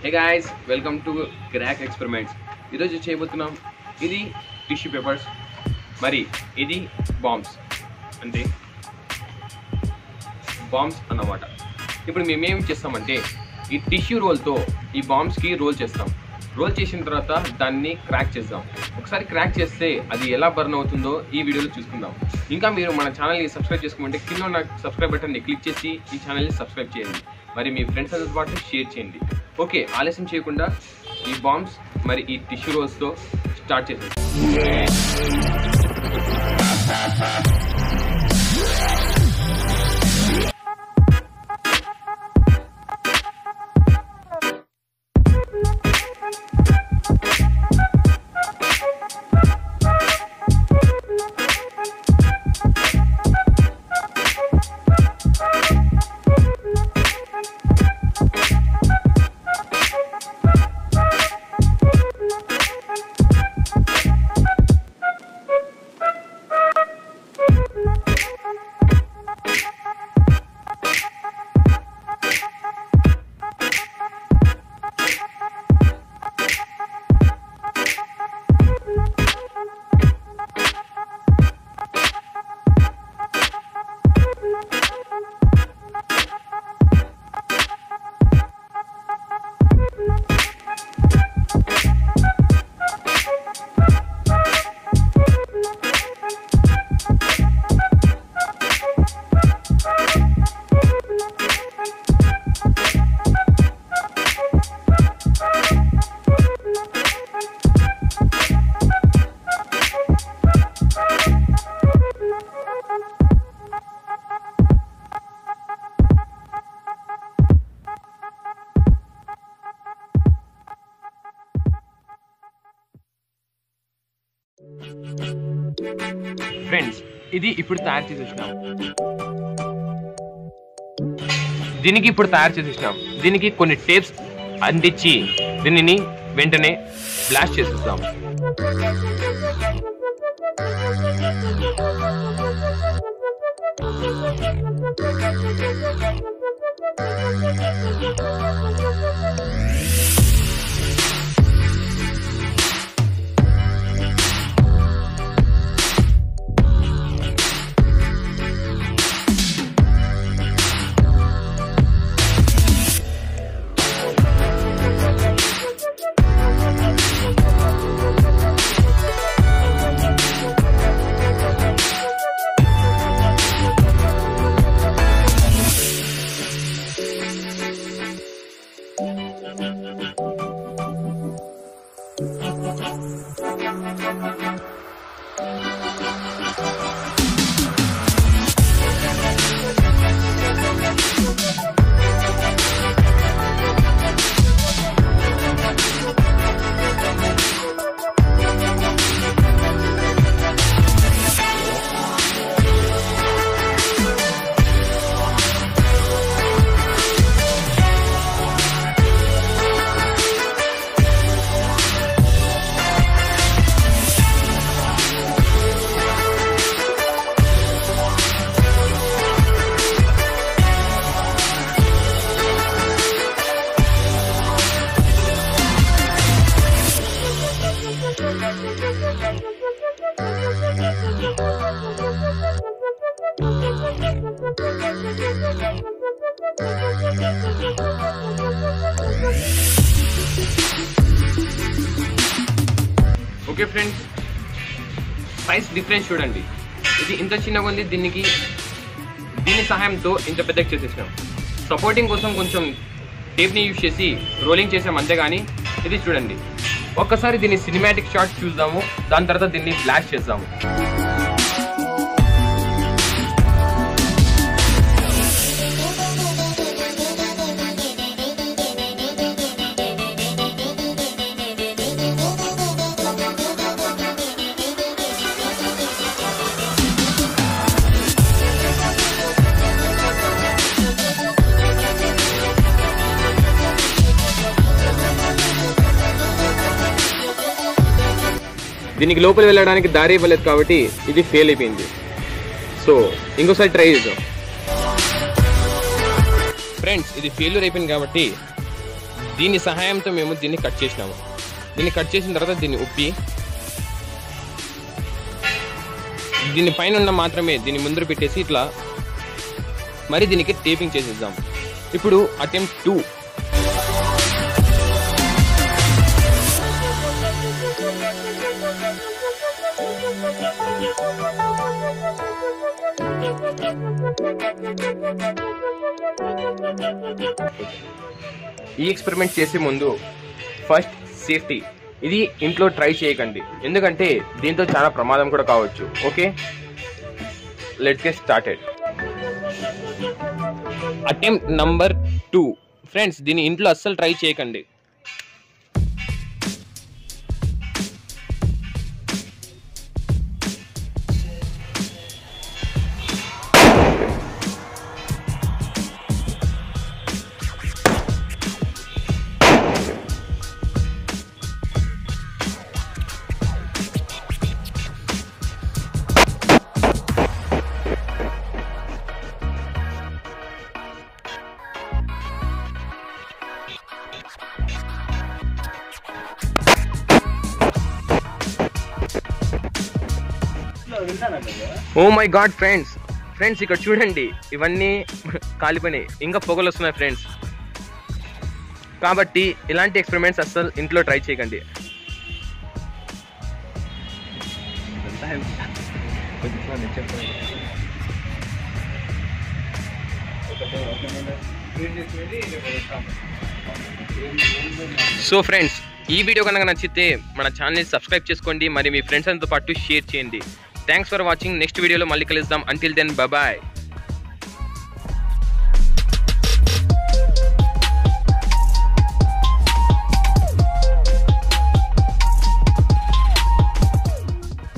hey guys welcome to crack experiments ఈరోజు చేయబోతున్నాం ఇది టిష్యూ పేపర్స్ మరి ఇది బాంబ్స్ అంటే బాంబ్స్ అన్నమాట ఇప్పుడు మేము ఏం చేస్తామంటే ఈ టిష్యూ రోల్తో ఈ బాంబ్స్కి రోల్ చేస్తాం రోల్ చేసిన తర్వాత దాన్ని క్రాక్ చేద్దాం ఒకసారి క్రాక్ చేస్తే అది ఎలా బర్న్ అవుతుందో ఈ వీడియోలో చూసుకుందాం ఇంకా మీరు మన ఛానల్ని సబ్స్క్రైబ్ చేసుకోమంటే కింద ఉన్న సబ్స్క్రైబ్ బటన్ని క్లిక్ చేసి ఈ ఛానల్ని సబ్స్క్రైబ్ చేయండి మరి మీ ఫ్రెండ్స్ అందరితో పాటు షేర్ చేయండి ఓకే ఆలస్యం చేయకుండా ఈ బాంబ్స్ మరి ఈ టిష్యూ రోల్స్తో స్టార్ట్ చేసేది ఫ్రెండ్స్ ఇది ఇప్పుడు తయారు చేసేసినాం దీనికి ఇప్పుడు తయారు చేసేసినాం దీనికి కొన్ని టేప్స్ అందించి దీనిని వెంటనే బ్లాస్ట్ చేసేస్తాం ఓకే ఫ్రెండ్స్ సైజ్ డిఫరెన్స్ చూడండి ఇది ఇంత చిన్నగా ఉంది దీనికి దీని సహాయంతో ఇంత పెద్దగా చేసేసినాం సపోర్టింగ్ కోసం కొంచెం టేప్ని యూజ్ చేసి రోలింగ్ చేసాం అంతేగాని ఇది చూడండి ఒక్కసారి దీన్ని సినిమాటిక్ షాట్ చూద్దాము దాని తర్వాత దీన్ని బ్లాస్ట్ చేద్దాము దీనికి లోపల వెళ్ళడానికి దారి ఇవ్వలేదు కాబట్టి ఇది ఫెయిల్ అయిపోయింది సో ఇంకోసారి ట్రై చేద్దాం ఫ్రెండ్స్ ఇది ఫెయిల్యూర్ అయిపోయింది కాబట్టి దీని సహాయంతో మేము దీన్ని కట్ చేసినాము దీన్ని కట్ చేసిన తర్వాత దీన్ని ఉప్పి దీని పైన ఉన్న మాత్రమే దీన్ని ముందర పెట్టేసి ఇట్లా మరి దీనికి టేపింగ్ చేసేద్దాం ఇప్పుడు అటెంప్ట్ టూ ఈ ఎక్స్పెరిమెంట్ చేసే ముందు ఫస్ట్ సేఫ్టీ ఇది ఇంట్లో ట్రై చేయకండి ఎందుకంటే దీంతో చాలా ప్రమాదం కూడా కావచ్చు okay let's get started attempt number two friends దీన్ని ఇంట్లో అస్సలు ట్రై చేయకండి oh my god friends friends ఇక్కడ చూడండి ఇవన్నీ కాలిపోయినాయి ఇంకా పొగలు వస్తున్నాయి ఫ్రెండ్స్ కాబట్టి ఇలాంటి ఎక్స్పెరిమెంట్స్ అస్సలు ఇంట్లో ట్రై చేయకండి సో ఫ్రెండ్స్ ఈ వీడియో కనుక నచ్చితే మన ఛానల్ని సబ్స్క్రైబ్ చేసుకోండి మరి మీ ఫ్రెండ్స్ అందరితో పాటు షేర్ చేయండి థ్యాంక్స్ ఫర్ వాచింగ్ నెక్స్ట్ వీడియోలో మళ్ళీ కలుద్దాం అంటిల్ దెన్ బాయ్